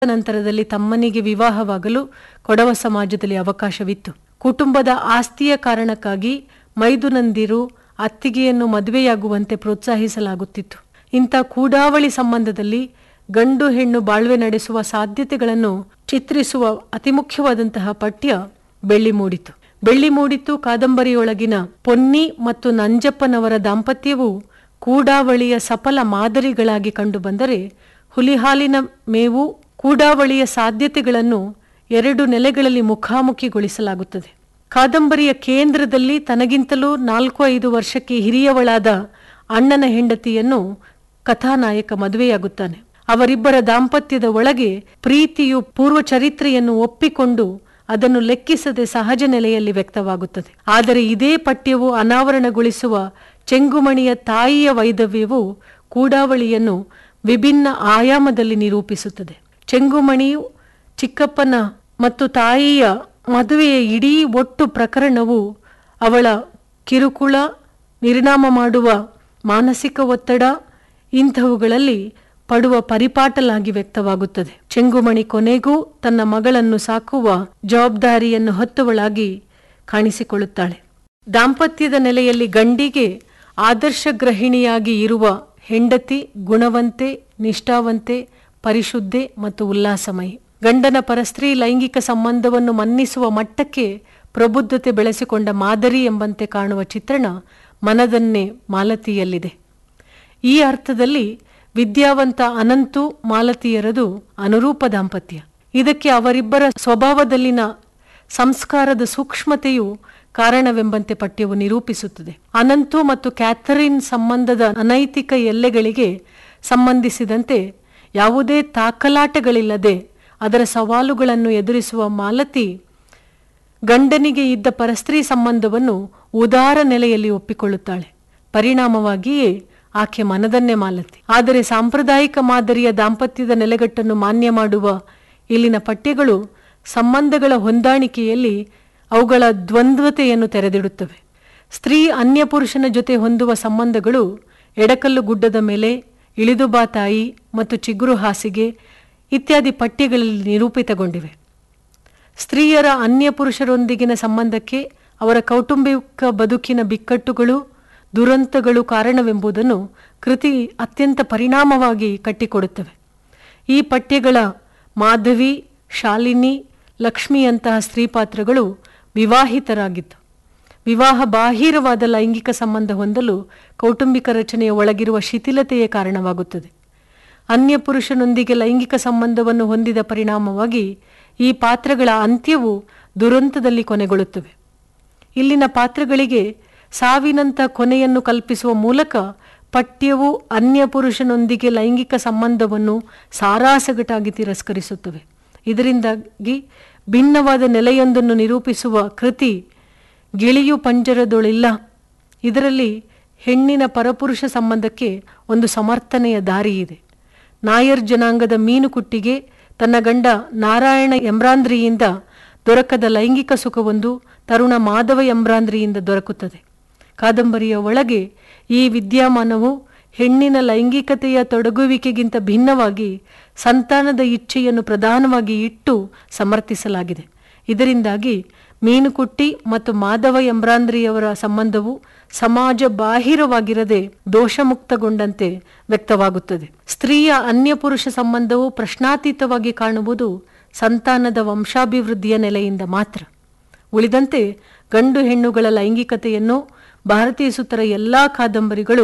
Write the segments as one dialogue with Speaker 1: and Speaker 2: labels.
Speaker 1: ನಂತರದಲ್ಲಿ ತಮ್ಮನಿಗೆ ವಿವಾಹವಾಗಲು ಕೊಡವ ಸಮಾಜದಲ್ಲಿ ಅವಕಾಶವಿತ್ತು ಕುಟುಂಬದ ಆಸ್ತಿಯ ಕಾರಣಕ್ಕಾಗಿ ಮೈದುನಂದಿರು ಅತ್ತಿಗೆಯನ್ನು ಮದುವೆಯಾಗುವಂತೆ ಪ್ರೋತ್ಸಾಹಿಸಲಾಗುತ್ತಿತ್ತು ಇಂಥ ಕೂಡಾವಳಿ ಸಂಬಂಧದಲ್ಲಿ ಗಂಡು ಹೆಣ್ಣು ಬಾಳ್ವೆ ನಡೆಸುವ ಸಾಧ್ಯತೆಗಳನ್ನು ಚಿತ್ರಿಸುವ ಅತಿ ಮುಖ್ಯವಾದಂತಹ ಪಠ್ಯ ಬೆಳ್ಳಿ ಮೂಡಿತು ಬೆಳ್ಳಿ ಮೂಡಿತು ಕಾದಂಬರಿಯೊಳಗಿನ ಪೊನ್ನಿ ಮತ್ತು ನಂಜಪ್ಪನವರ ದಾಂಪತ್ಯವು ಕೂಡಾವಳಿಯ ಸಫಲ ಮಾದರಿಗಳಾಗಿ ಕಂಡುಬಂದರೆ ಹುಲಿಹಾಲಿನ ಮೇವು ಕೂಡಾವಳಿಯ ಸಾಧ್ಯತೆಗಳನ್ನು ಎರಡು ನೆಲೆಗಳಲ್ಲಿ ಮುಖಾಮುಖಿಗೊಳಿಸಲಾಗುತ್ತದೆ ಕಾದಂಬರಿಯ ಕೇಂದ್ರದಲ್ಲಿ ತನಗಿಂತಲೂ ನಾಲ್ಕು ಐದು ವರ್ಷಕ್ಕೆ ಹಿರಿಯವಳಾದ ಅಣ್ಣನ ಹೆಂಡತಿಯನ್ನು ಕಥಾನಾಯಕ ಮದುವೆಯಾಗುತ್ತಾನೆ ಅವರಿಬ್ಬರ ದಾಂಪತ್ಯದ ಒಳಗೆ ಪ್ರೀತಿಯು ಪೂರ್ವ ಚರಿತ್ರೆಯನ್ನು ಒಪ್ಪಿಕೊಂಡು ಅದನ್ನು ಲೆಕ್ಕಿಸದೆ ಸಹಜ ನೆಲೆಯಲ್ಲಿ ವ್ಯಕ್ತವಾಗುತ್ತದೆ ಆದರೆ ಇದೇ ಪಠ್ಯವು ಅನಾವರಣಗೊಳಿಸುವ ಚೆಂಗುಮಣಿಯ ತಾಯಿಯ ವೈದವ್ಯವು ಕೂಡಾವಳಿಯನ್ನು ವಿಭಿನ್ನ ಆಯಾಮದಲ್ಲಿ ನಿರೂಪಿಸುತ್ತದೆ ಚೆಂಗುಮಣಿಯು ಚಿಕ್ಕಪ್ಪನ ಮತ್ತು ತಾಯಿಯ ಮದುವೆಯ ಇಡೀ ಒಟ್ಟು ಪ್ರಕರಣವು ಅವಳ ಕಿರುಕುಳ ನಿರ್ನಾಮ ಮಾಡುವ ಮಾನಸಿಕ ಒತ್ತಡ ಇಂಥವುಗಳಲ್ಲಿ ಪಡುವ ಪರಿಪಾಟಲಾಗಿ ವ್ಯಕ್ತವಾಗುತ್ತದೆ ಚೆಂಗುಮಣಿ ಕೊನೆಗೂ ತನ್ನ ಮಗಳನ್ನು ಸಾಕುವ ಜವಾಬ್ದಾರಿಯನ್ನು ಹೊತ್ತವಳಾಗಿ ಕಾಣಿಸಿಕೊಳ್ಳುತ್ತಾಳೆ ದಾಂಪತ್ಯದ ನೆಲೆಯಲ್ಲಿ ಗಂಡಿಗೆ ಆದರ್ಶ ಗ್ರಹಿಣಿಯಾಗಿ ಇರುವ ಹೆಂಡತಿ ಗುಣವಂತೆ ನಿಷ್ಠಾವಂತೆ ಪರಿಶುದ್ಧೆ ಮತ್ತು ಉಲ್ಲಾಸಮಯಿ ಗಂಡನ ಪರಸ್ತ್ರೀ ಲೈಂಗಿಕ ಸಂಬಂಧವನ್ನು ಮನ್ನಿಸುವ ಮಟ್ಟಕ್ಕೆ ಪ್ರಬುದ್ಧತೆ ಬೆಳೆಸಿಕೊಂಡ ಮಾದರಿ ಎಂಬಂತೆ ಕಾಣುವ ಚಿತ್ರಣ ಮನದನ್ನೇ ಮಾಲತಿಯಲ್ಲಿದೆ ಈ ಅರ್ಥದಲ್ಲಿ ವಿದ್ಯಾವಂತ ಅನಂತು ಮಾಲತಿಯರದು ಅನುರೂಪ ದಾಂಪತ್ಯ ಇದಕ್ಕೆ ಅವರಿಬ್ಬರ ಸ್ವಭಾವದಲ್ಲಿನ ಸಂಸ್ಕಾರದ ಸೂಕ್ಷ್ಮತೆಯು ಕಾರಣವೆಂಬಂತೆ ಪಠ್ಯವು ನಿರೂಪಿಸುತ್ತದೆ ಅನಂತು ಮತ್ತು ಕ್ಯಾಥರಿನ್ ಸಂಬಂಧದ ಅನೈತಿಕ ಎಲ್ಲೆಗಳಿಗೆ ಸಂಬಂಧಿಸಿದಂತೆ ಯಾವುದೇ ತಾಕಲಾಟಗಳಿಲ್ಲದೆ ಅದರ ಸವಾಲುಗಳನ್ನು ಎದುರಿಸುವ ಮಾಲತಿ ಗಂಡನಿಗೆ ಇದ್ದ ಪರಸ್ತ್ರೀ ಸಂಬಂಧವನ್ನು ಉದಾರ ನೆಲೆಯಲ್ಲಿ ಒಪ್ಪಿಕೊಳ್ಳುತ್ತಾಳೆ ಪರಿಣಾಮವಾಗಿಯೇ ಆಕೆ ಮನದನ್ನೇ ಮಾಲತಿ ಆದರೆ ಸಾಂಪ್ರದಾಯಿಕ ಮಾದರಿಯ ದಾಂಪತ್ಯದ ನೆಲೆಗಟ್ಟನ್ನು ಮಾನ್ಯ ಮಾಡುವ ಇಲ್ಲಿನ ಪಠ್ಯಗಳು ಸಂಬಂಧಗಳ ಹೊಂದಾಣಿಕೆಯಲ್ಲಿ ಅವುಗಳ ದ್ವಂದ್ವತೆಯನ್ನು ತೆರೆದಿಡುತ್ತವೆ ಸ್ತ್ರೀ ಅನ್ಯ ಪುರುಷನ ಜೊತೆ ಹೊಂದುವ ಸಂಬಂಧಗಳು ಎಡಕಲ್ಲು ಗುಡ್ಡದ ಮೇಲೆ ಇಳಿದು ಬಾ ತಾಯಿ ಮತ್ತು ಚಿಗುರು ಹಾಸಿಗೆ ಇತ್ಯಾದಿ ಪಠ್ಯಗಳಲ್ಲಿ ನಿರೂಪಿತಗೊಂಡಿವೆ ಸ್ತ್ರೀಯರ ಅನ್ಯ ಪುರುಷರೊಂದಿಗಿನ ಸಂಬಂಧಕ್ಕೆ ಅವರ ಕೌಟುಂಬಿಕ ಬದುಕಿನ ಬಿಕ್ಕಟ್ಟುಗಳು ದುರಂತಗಳು ಕಾರಣವೆಂಬುದನ್ನು ಕೃತಿ ಅತ್ಯಂತ ಪರಿಣಾಮವಾಗಿ ಕಟ್ಟಿಕೊಡುತ್ತವೆ ಈ ಪಠ್ಯಗಳ ಮಾಧವಿ ಶಾಲಿನಿ ಲಕ್ಷ್ಮಿಯಂತಹ ಸ್ತ್ರೀ ಪಾತ್ರಗಳು ವಿವಾಹಿತರಾಗಿದ್ದು ವಿವಾಹ ಬಾಹಿರವಾದ ಲೈಂಗಿಕ ಸಂಬಂಧ ಹೊಂದಲು ಕೌಟುಂಬಿಕ ರಚನೆಯ ಒಳಗಿರುವ ಶಿಥಿಲತೆಯೇ ಕಾರಣವಾಗುತ್ತದೆ ಅನ್ಯ ಪುರುಷನೊಂದಿಗೆ ಲೈಂಗಿಕ ಸಂಬಂಧವನ್ನು ಹೊಂದಿದ ಪರಿಣಾಮವಾಗಿ ಈ ಪಾತ್ರಗಳ ಅಂತ್ಯವು ದುರಂತದಲ್ಲಿ ಕೊನೆಗೊಳ್ಳುತ್ತವೆ ಇಲ್ಲಿನ ಪಾತ್ರಗಳಿಗೆ ಸಾವಿನಂತ ಕೊನೆಯನ್ನು ಕಲ್ಪಿಸುವ ಮೂಲಕ ಪಠ್ಯವು ಅನ್ಯ ಪುರುಷನೊಂದಿಗೆ ಲೈಂಗಿಕ ಸಂಬಂಧವನ್ನು ಸಾರಾಸಗಟಾಗಿ ತಿರಸ್ಕರಿಸುತ್ತವೆ ಇದರಿಂದಾಗಿ ಭಿನ್ನವಾದ ನೆಲೆಯೊಂದನ್ನು ನಿರೂಪಿಸುವ ಕೃತಿ ಗಿಳಿಯು ಪಂಜರದೊಳಿಲ್ಲ ಇದರಲ್ಲಿ ಹೆಣ್ಣಿನ ಪರಪುರುಷ ಸಂಬಂಧಕ್ಕೆ ಒಂದು ಸಮರ್ಥನೆಯ ದಾರಿ ಇದೆ ನಾಯರ್ ಜನಾಂಗದ ಮೀನುಕುಟ್ಟಿಗೆ ತನ್ನ ಗಂಡ ನಾರಾಯಣ ಎಂಬ್ರಾಂದ್ರಿಯಿಂದ ದೊರಕದ ಲೈಂಗಿಕ ಸುಖವೊಂದು ತರುಣ ಮಾಧವ ಎಂಬ್ರಾಂದ್ರಿಯಿಂದ ದೊರಕುತ್ತದೆ ಕಾದಂಬರಿಯ ಒಳಗೆ ಈ ವಿದ್ಯಮಾನವು ಹೆಣ್ಣಿನ ಲೈಂಗಿಕತೆಯ ತೊಡಗುವಿಕೆಗಿಂತ ಭಿನ್ನವಾಗಿ ಸಂತಾನದ ಇಚ್ಛೆಯನ್ನು ಪ್ರಧಾನವಾಗಿ ಇಟ್ಟು ಸಮರ್ಥಿಸಲಾಗಿದೆ ಇದರಿಂದಾಗಿ ಮೀನುಕುಟ್ಟಿ ಮತ್ತು ಮಾಧವ ಎಂಬ್ರಾಂದ್ರಿಯವರ ಸಂಬಂಧವು ಸಮಾಜ ಬಾಹಿರವಾಗಿರದೆ ದೋಷಮುಕ್ತಗೊಂಡಂತೆ ವ್ಯಕ್ತವಾಗುತ್ತದೆ ಸ್ತ್ರೀಯ ಅನ್ಯ ಪುರುಷ ಸಂಬಂಧವು ಪ್ರಶ್ನಾತೀತವಾಗಿ ಕಾಣುವುದು ಸಂತಾನದ ವಂಶಾಭಿವೃದ್ಧಿಯ ನೆಲೆಯಿಂದ ಮಾತ್ರ ಉಳಿದಂತೆ ಗಂಡು ಹೆಣ್ಣುಗಳ ಲೈಂಗಿಕತೆಯನ್ನು ಭಾರತೀಯ ಸುತ್ತರ ಎಲ್ಲ ಕಾದಂಬರಿಗಳು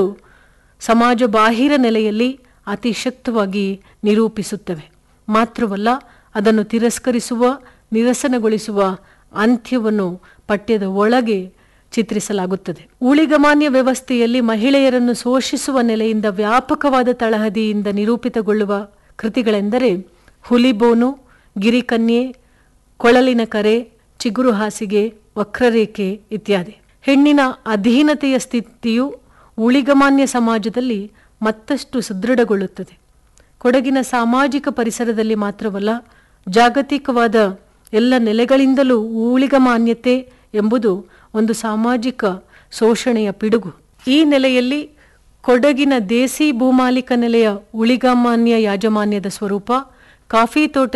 Speaker 1: ಸಮಾಜ ಬಾಹಿರ ನೆಲೆಯಲ್ಲಿ ಅತಿ ಶಕ್ತವಾಗಿ ನಿರೂಪಿಸುತ್ತವೆ ಮಾತ್ರವಲ್ಲ ಅದನ್ನು ತಿರಸ್ಕರಿಸುವ ನಿರಸನಗೊಳಿಸುವ ಅಂತ್ಯವನ್ನು ಪಠ್ಯದ ಒಳಗೆ ಚಿತ್ರಿಸಲಾಗುತ್ತದೆ ಊಳಿಗಮಾನ್ಯ ವ್ಯವಸ್ಥೆಯಲ್ಲಿ ಮಹಿಳೆಯರನ್ನು ಶೋಷಿಸುವ ನೆಲೆಯಿಂದ ವ್ಯಾಪಕವಾದ ತಳಹದಿಯಿಂದ ನಿರೂಪಿತಗೊಳ್ಳುವ ಕೃತಿಗಳೆಂದರೆ ಹುಲಿಬೋನು ಗಿರಿಕನ್ಯೆ ಕೊಳಲಿನ ಕರೆ ಚಿಗುರು ಹಾಸಿಗೆ ವಕ್ರರೇಖೆ ಇತ್ಯಾದಿ ಹೆಣ್ಣಿನ ಅಧೀನತೆಯ ಸ್ಥಿತಿಯು ಊಳಿಗಮಾನ್ಯ ಸಮಾಜದಲ್ಲಿ ಮತ್ತಷ್ಟು ಸುದೃಢಗೊಳ್ಳುತ್ತದೆ ಕೊಡಗಿನ ಸಾಮಾಜಿಕ ಪರಿಸರದಲ್ಲಿ ಮಾತ್ರವಲ್ಲ ಜಾಗತಿಕವಾದ ಎಲ್ಲ ನೆಲೆಗಳಿಂದಲೂ ಊಳಿಗಮಾನ್ಯತೆ ಎಂಬುದು ಒಂದು ಸಾಮಾಜಿಕ ಶೋಷಣೆಯ ಪಿಡುಗು ಈ ನೆಲೆಯಲ್ಲಿ ಕೊಡಗಿನ ದೇಸಿ ಭೂಮಾಲಿಕ ನೆಲೆಯ ಉಳಿಗಮಾನ್ಯ ಯಾಜಮಾನ್ಯದ ಸ್ವರೂಪ ಕಾಫಿ ತೋಟ